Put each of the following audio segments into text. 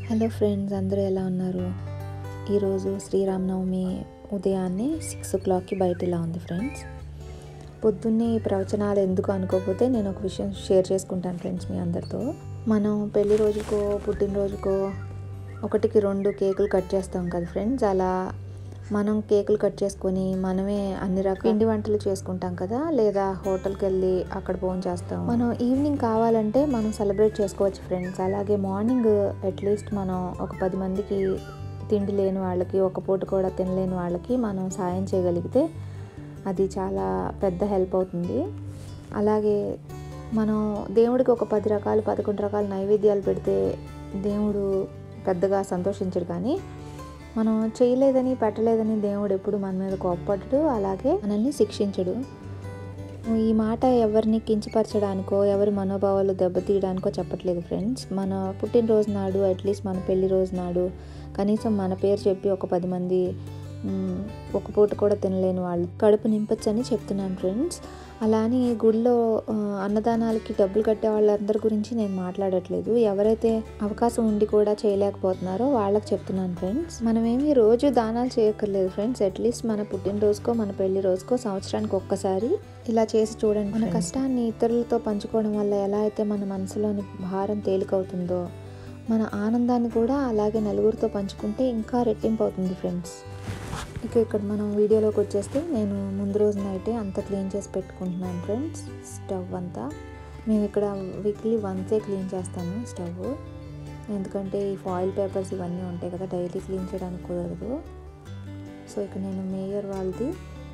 hello friends అందరూ ఎలా ఉన్నారు ఈరోజు శ్రీరామనవమి ఉదయాన్నే సిక్స్ ఓ క్లాక్కి బయట ఇలా ఉంది ఫ్రెండ్స్ పొద్దున్నే ఈ ప్రవచనాలు ఎందుకు అనుకోకపోతే నేను ఒక విషయం షేర్ చేసుకుంటాను ఫ్రెండ్స్ మీ అందరితో మనం పెళ్లి రోజుకో పుట్టినరోజుకో ఒకటికి రెండు కేకులు కట్ చేస్తాం కదా ఫ్రెండ్స్ అలా మనం కేకులు కట్ చేసుకొని మనమే అన్ని రకాల పిండి వంటలు చేసుకుంటాం కదా లేదా హోటల్కి వెళ్ళి అక్కడ ఫోన్ చేస్తాం మనం ఈవినింగ్ కావాలంటే మనం సెలబ్రేట్ చేసుకోవచ్చు ఫ్రెండ్స్ అలాగే మార్నింగ్ అట్లీస్ట్ మనం ఒక పది మందికి తిండి లేని వాళ్ళకి ఒక పూట కూడా తినలేని వాళ్ళకి మనం సాయం చేయగలిగితే అది చాలా పెద్ద హెల్ప్ అవుతుంది అలాగే మనం దేవుడికి ఒక పది రకాలు పదకొండు రకాల నైవేద్యాలు పెడితే దేవుడు పెద్దగా సంతోషించడు కానీ మనం చేయలేదని పెట్టలేదని దేవుడు ఎప్పుడు మన మీద కోప్పడడు అలాగే మనల్ని శిక్షించడు ఈ మాట ఎవరిని కించపరచడానికో ఎవరి మనోభావాలు దెబ్బతీయడానికో చెప్పట్లేదు ఫ్రెండ్స్ మన పుట్టినరోజు నాడు అట్లీస్ట్ మన పెళ్లి రోజు నాడు కనీసం మన పేరు చెప్పి ఒక పది మంది మ్, ఒక పూట కూడా తినలేని వాళ్ళు కడుపు నింపచ్చని చెప్తున్నాను ఫ్రెండ్స్ అలా అని గుడిలో ఆ, అన్నదానాలకి డబ్బులు కట్టే వాళ్ళందరి గురించి నేను మాట్లాడట్లేదు ఎవరైతే అవకాశం ఉండి కూడా చేయలేకపోతున్నారో వాళ్ళకి చెప్తున్నాను ఫ్రెండ్స్ మనమేమి రోజు దానాలు చేయక్కర్లేదు ఫ్రెండ్స్ అట్లీస్ట్ మన పుట్టినరోజుకో మన పెళ్లి రోజుకో సంవత్సరానికి ఒక్కసారి ఇలా చేసి చూడండి మన కష్టాన్ని ఇతరులతో పంచుకోవడం వల్ల ఎలా అయితే మన మనసులోని భారం తేలికవుతుందో మన ఆనందాన్ని కూడా అలాగే నలుగురితో పంచుకుంటే ఇంకా రెట్టింపు అవుతుంది ఫ్రెండ్స్ ఇక ఇక్కడ మనం వీడియోలోకి వచ్చేస్తే నేను ముందు రోజు నైటే అంతా క్లీన్ చేసి పెట్టుకుంటున్నాను ఫ్రెండ్స్ స్టవ్ అంతా మేము ఇక్కడ వీక్లీ వన్సే క్లీన్ చేస్తాము స్టవ్ ఎందుకంటే ఈ ఫాయిల్ పేపర్స్ ఇవన్నీ ఉంటాయి కదా డైలీ క్లీన్ చేయడానికి కుదరదు సో ఇక్కడ నేను మేయర్ వాళ్ళది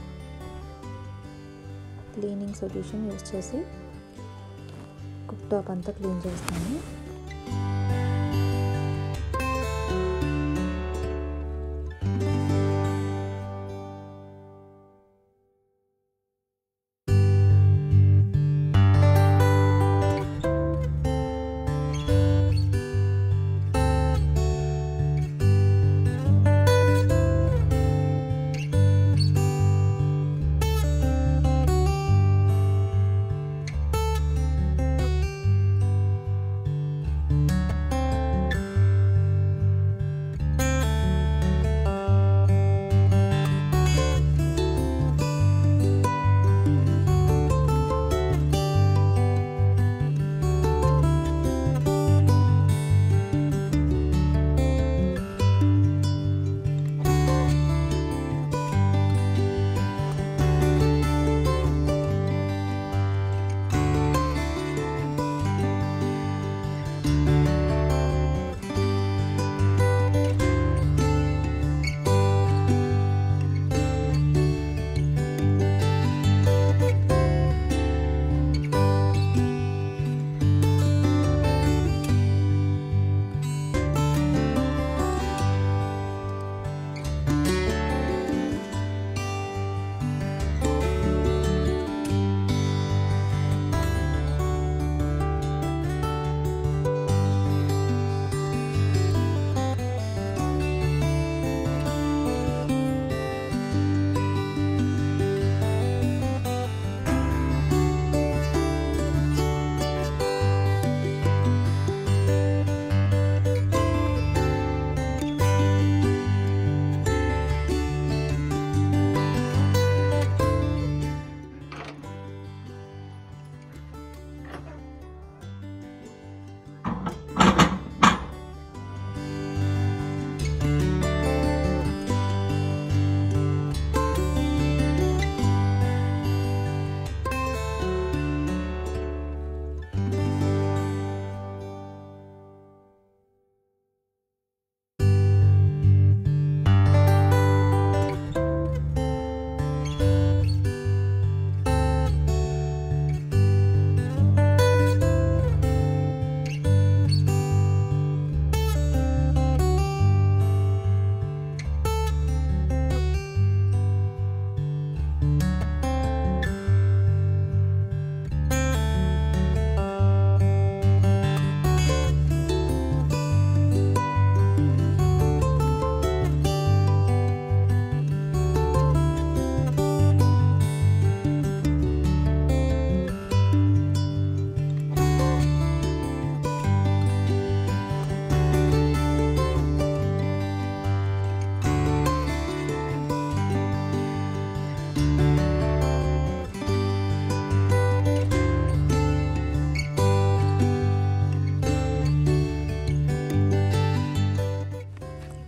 క్లీనింగ్ సొల్యూషన్ యూస్ చేసి కుక్ టాప్ అంతా క్లీన్ చేస్తాను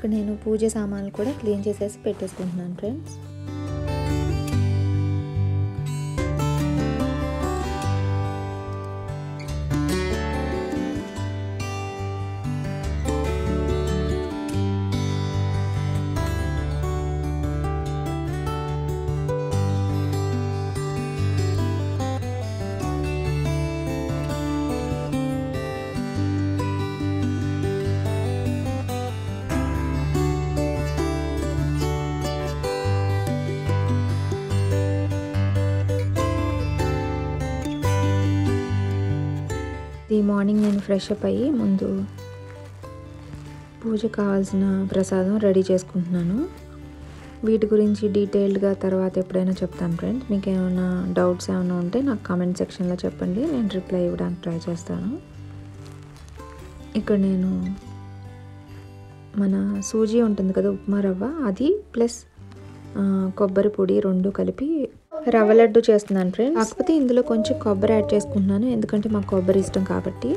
ఇక్కడ నేను పూజ సామాన్లు కూడా క్లీన్ చేసేసి పెట్టేసుకుంటున్నాను ఫ్రెండ్స్ ఈ మార్నింగ్ నేను ఫ్రెష్ అప్ అయ్యి ముందు పూజ కావాల్సిన ప్రసాదం రెడీ చేసుకుంటున్నాను వీటి గురించి డీటెయిల్డ్గా తర్వాత ఎప్పుడైనా చెప్తాను ఫ్రెండ్స్ మీకు ఏమైనా డౌట్స్ ఏమైనా ఉంటే నాకు కామెంట్ సెక్షన్లో చెప్పండి నేను రిప్లై ఇవ్వడానికి ట్రై చేస్తాను ఇక్కడ నేను మన సూజీ ఉంటుంది కదా ఉప్మా రవ్వ అది ప్లస్ కొబ్బరి పొడి రెండు కలిపి రవ్వ లడ్డు చేస్తున్నాను ఫ్రెండ్స్ కాకపోతే ఇందులో కొంచెం కొబ్బరి యాడ్ చేసుకుంటున్నాను ఎందుకంటే మాకు కొబ్బరి ఇష్టం కాబట్టి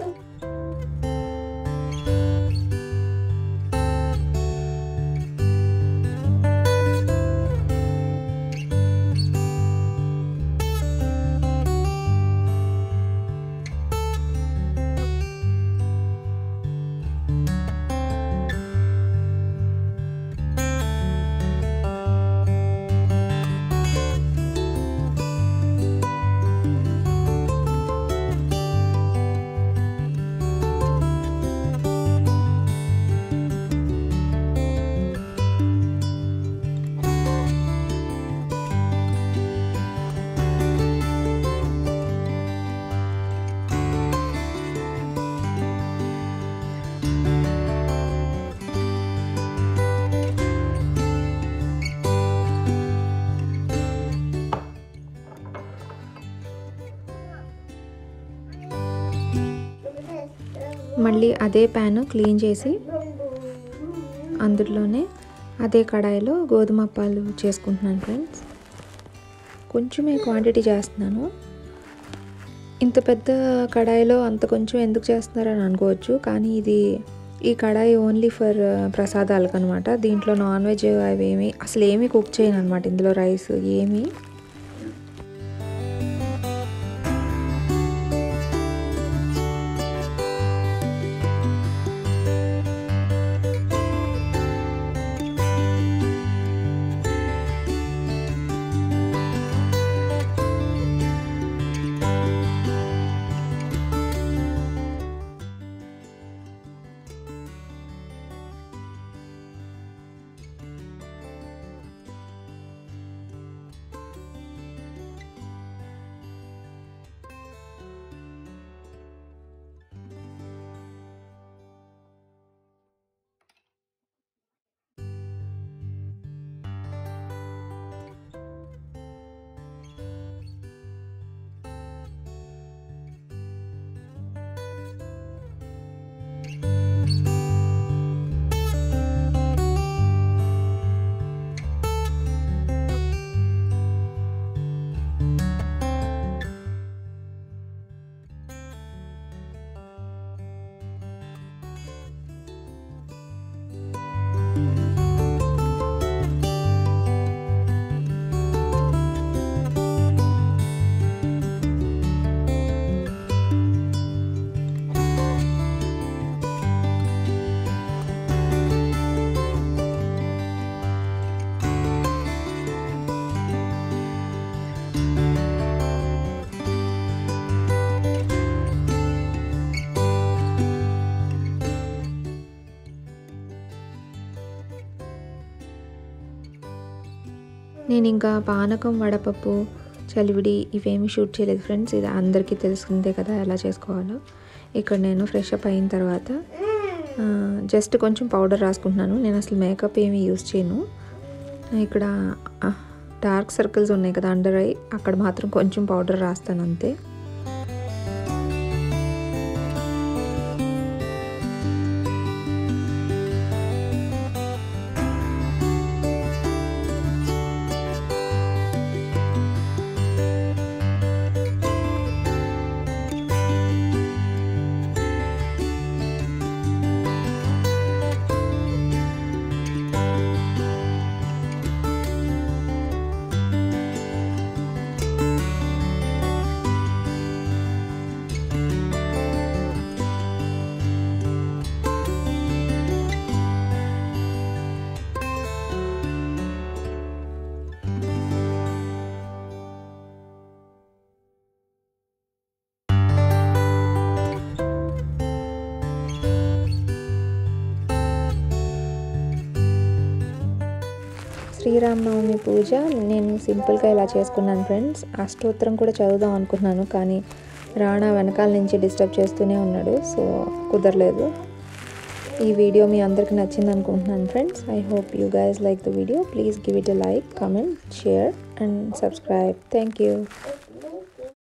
మళ్ళీ అదే ప్యాన్ క్లీన్ చేసి అందులోనే అదే కడాయిలో గోధుమ అప్పాలు చేసుకుంటున్నాను ఫ్రెండ్స్ కొంచెమే క్వాంటిటీ చేస్తున్నాను ఇంత పెద్ద కడాయిలో అంత కొంచెం ఎందుకు చేస్తున్నారని అనుకోవచ్చు కానీ ఇది ఈ కడాయి ఓన్లీ ఫర్ ప్రసాదాలకు అనమాట దీంట్లో నాన్ వెజ్ అవి ఏమి అసలు ఏమీ కుక్ చేయను అనమాట ఇందులో రైస్ ఏమీ నేను ఇంకా పానకం వడపప్పు చలివిడి ఇవేమి షూట్ చేయలేదు ఫ్రెండ్స్ ఇది అందరికీ తెలిసిందే కదా ఎలా చేసుకోవాలో ఇక్కడ నేను ఫ్రెష్ అప్ అయిన తర్వాత జస్ట్ కొంచెం పౌడర్ రాసుకుంటున్నాను నేను అసలు మేకప్ ఏమీ యూస్ చేయను ఇక్కడ డార్క్ సర్కిల్స్ ఉన్నాయి కదా అండర్ ఐ అక్కడ మాత్రం కొంచెం పౌడర్ రాస్తాను అంతే శ్రీరామనవమి పూజ నేను సింపుల్గా ఇలా చేసుకున్నాను ఫ్రెండ్స్ అష్టోత్తరం కూడా చదువుదాం అనుకున్నాను కానీ రాణా వెనకాల నుంచి డిస్టర్బ్ చేస్తూనే ఉన్నాడు సో కుదరలేదు ఈ వీడియో మీ అందరికి నచ్చింది అనుకుంటున్నాను friends I hope you guys like the video please give it a like comment share and subscribe thank you